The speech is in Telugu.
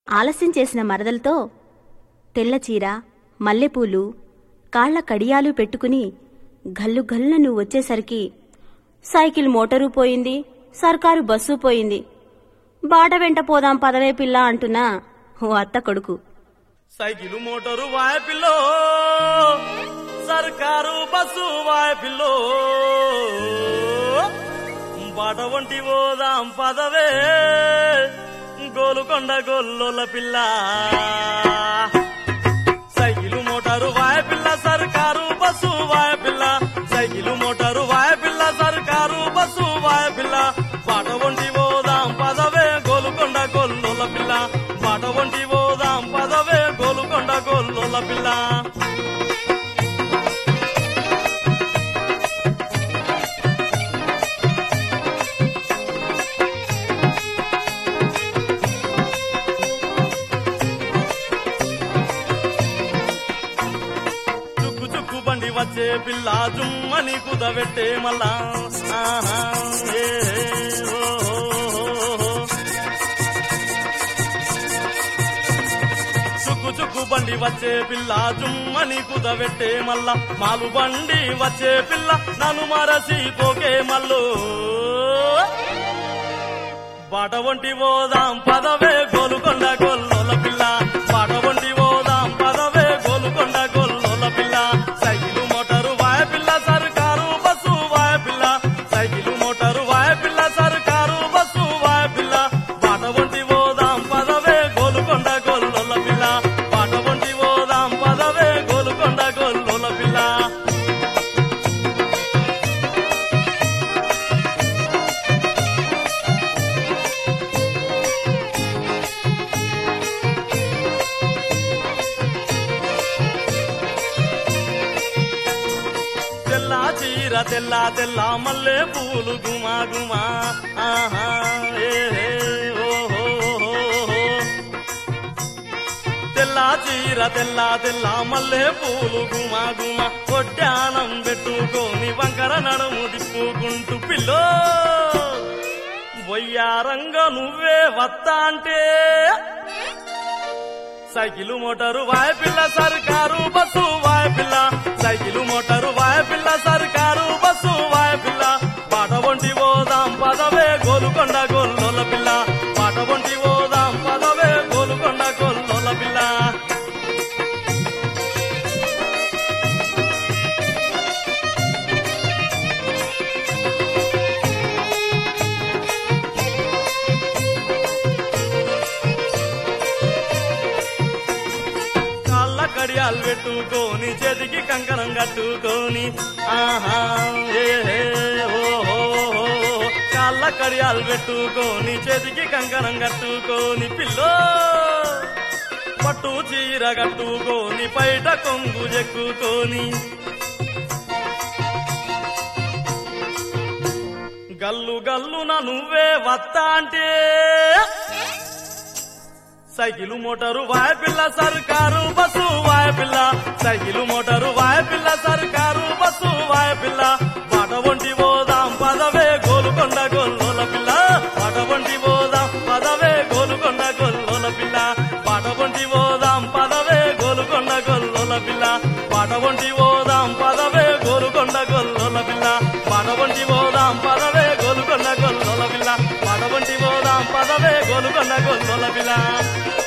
ఆలస్యం చేసిన మరదలతో తెల్ల చీర మల్లెపూలు కాళ్ల కడియాలు పెట్టుకుని గల్లు గల్లను వచ్చేసరికి సైకిల్ మోటరు పోయింది సర్కారు బస్సు పోయింది బాట వెంట పోదాం పదవే పిల్ల అంటున్నా ఓ అత్త కొడుకు సైకిల్ మోటారు వాయపిల్లో సర్కారు బస్సు వాయపిల్లో బాట వంటి పోదాం పదవే గోలుకొండ గొల్లోల పిల్ల సైకిల్ మోటారు వాయపిల్ల సర్కారు బస్సు వాయపిల్ల సైకిల్ మోటారు వాయపిల్ల సర్కారు బస్సు వాయపిల్ల బాట వంటి పోదాం పదవే గోలుకొండ గొల్లోల పిల్ల బాట వంటి పోదాం పదవే గోలుకొండ గొల్లోల పిల్ల చుక్కు చుక్కు బండి వచ్చే పిల్ల జుమ్మని కుదబెట్టే మళ్ళా ఆహా, ఏ, ఓ, ఓ, ఓ. చుక్కు చుక్కు బండి వచ్చే పిల్ల జుమ్మని కుదబెట్టే మళ్ళా మాలు బండి వచ్చే పిల్ల నన్ను మరసి పోకే మల్లు బాట వంటి పోదాం పదవే గోలుకొండ గొల్లోల పిల్ల బాట వంటి పోదాం పదవే గోలుకొండ గొల్లోల పిల్ల సైకిల్ మోటారు వాయ పిల్ల సర్కారు బస్సు వాయ పిల్ల సైకిల్ మోటారు వాయ పిల్ల సర్కారు బస్సు వాయ పిల్ల బాట వంటి పోదాం పదవే గోలుకొండ గొల్లోల పిల్ల బాట వంటి పోదాం పదవే గోలుకొండ గొల్లోల పిల్ల తెల్ల చీర తెల్ల తెల్ల మల్లె పూలు గుమా గుమా ఆహా ఏ హే, ఓహో, ఓహో. తెల్ల చీర తెల్ల తెల్ల మల్లె పూలు గుమా గుమా కొట్టానం పెట్టుకొని వంకర నడుము తిప్పుకుంటూ పిల్లో వయ్యారంగ నువ్వే వత్తా అంటే సైకిల్ మోటారు వాయ పిల్ల సర్కారు బస్సు వాయ పిల్ల సైకిల్ మోటారు వాయ పిల్ల సర్కారు బస్సు వాయ పిల్ల పాట వంటి పోదాం పదవే గోలుకొండ గొల్లోల పిల్ల పాట వంటి పోదాం పదవే గోలుకొండ గొల్లోల పిల్ల కాళ్ళ కడియాలు పెట్టుకొని చేతికి కంకణం కట్టుకొని ఆహా ఏ హే, ఓ హో, హో. కాళ్ళ కడియాలు పెట్టుకొని చేతికి కంకణం కట్టుకొని పిల్లో పట్టు చీర కట్టుకొని బయట కొంగు చెక్కుకొని గల్లు గల్లున నువ్వే వత్తా అంటే సైకిల్ మోటారు వాయ పిల్ల సర్కారు బస్సు వాయ పిల్ల సైకిల్ మోటారు వాయ పిల్ల సర్కారు బస్సు వాయ పిల్ల పాట వంటి పోదాం పదవే గోలుకొండ గొల్లోల పిల్ల పాట వంటి పోదాం పదవే గోలుకొండ గొల్లోల పిల్ల పాట వంటి పోదాం పదవే గోలుకొండ గొల్లోల పిల్ల పాట వంటి పోదాం పదవే గోలుకొండ గొల్లోల పిల్ల పాట వంటి పోదాం పదవే గోలుకొండ గొల్లోల పిల్ల పాట వంటి పోదాం పదవే గోలుకొండ గొల్లోల పిల్ల